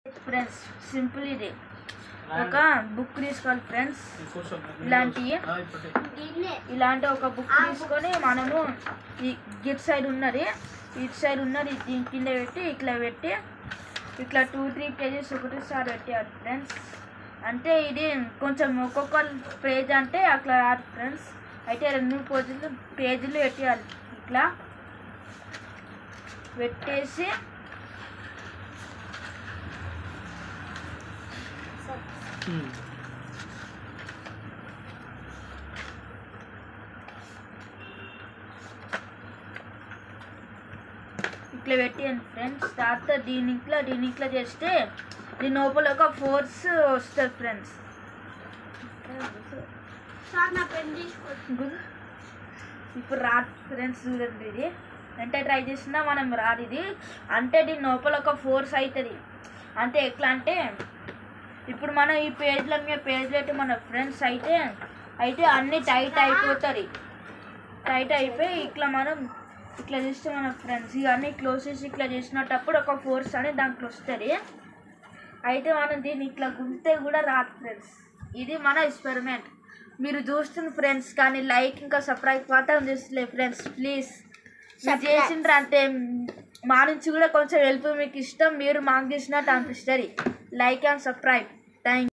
friends simple ఇది ఒక book తీసుకోవాలి ఫ్రెండ్స్ ఇలాంటివి ఇలాంటి ఒక బుక్ తీసుకొని మనము ఈ గిట్ సైడ్ ఉన్నది ఇటు సైడ్ ఉన్నది దీని కింద పెట్టి ఇట్లా పెట్టి ఇట్లా టూ త్రీ పేజెస్ ఒకటేసారి పెట్టేయాలి ఫ్రెండ్స్ అంటే ఇది కొంచెం ఒక్కొక్క పేజ్ అంటే అట్లా రాదు ఫ్రెండ్స్ అయితే రెండు పేజీలు పేజీలు పెట్టేయాలి ఇట్లా పెట్టేసి ఇట్లా పెట్టాను ఫ్రెండ్స్ తర్వాత దీని ఇట్లా దీని ఇట్లా చేస్తే దీని లోపల ఒక ఫోర్స్ వస్తుంది ఫ్రెండ్స్ సార్ నా పెన్ తీసుకో ఇప్పుడు రాదు ఫ్రెండ్స్ చూడండి ఇది ఎంత ట్రై చేసినా మనం రాదు ఇది అంటే దీని లోపల ఒక ఫోర్స్ అవుతుంది అంటే ఎట్లా అంటే ఇప్పుడు మనం ఈ పేజ్ల మీద పేజ్లు అయితే మన ఫ్రెండ్స్ అయితే అయితే అన్నీ టైట్ అయిపోతుంది టైట్ అయిపోయి ఇట్లా మనం ఇట్లా చేస్తే మన ఫ్రెండ్స్ ఇవన్నీ క్లోజ్ చేసి ఇట్లా చేసినప్పుడు ఒక ఫోర్స్ అనేది దాంట్లో వస్తుంది అయితే మనం దీన్ని ఇట్లా గుంతే కూడా రాదు ఫ్రెండ్స్ ఇది మన ఎక్స్పెరిమెంట్ మీరు చూస్తున్న ఫ్రెండ్స్ కానీ లైక్ ఇంకా సబ్స్క్రైబ్ మాత్రం చేస్తలే ఫ్రెండ్స్ ప్లీజ్ మీరు చేసిండ్రు అంటే మా నుంచి కూడా కొంచెం హెల్ప్ మీకు ఇష్టం మీరు మాకు చేసినట్టు అనిపిస్తుంది లైక్ అండ్ సబ్స్క్రైబ్ థ్యాంక్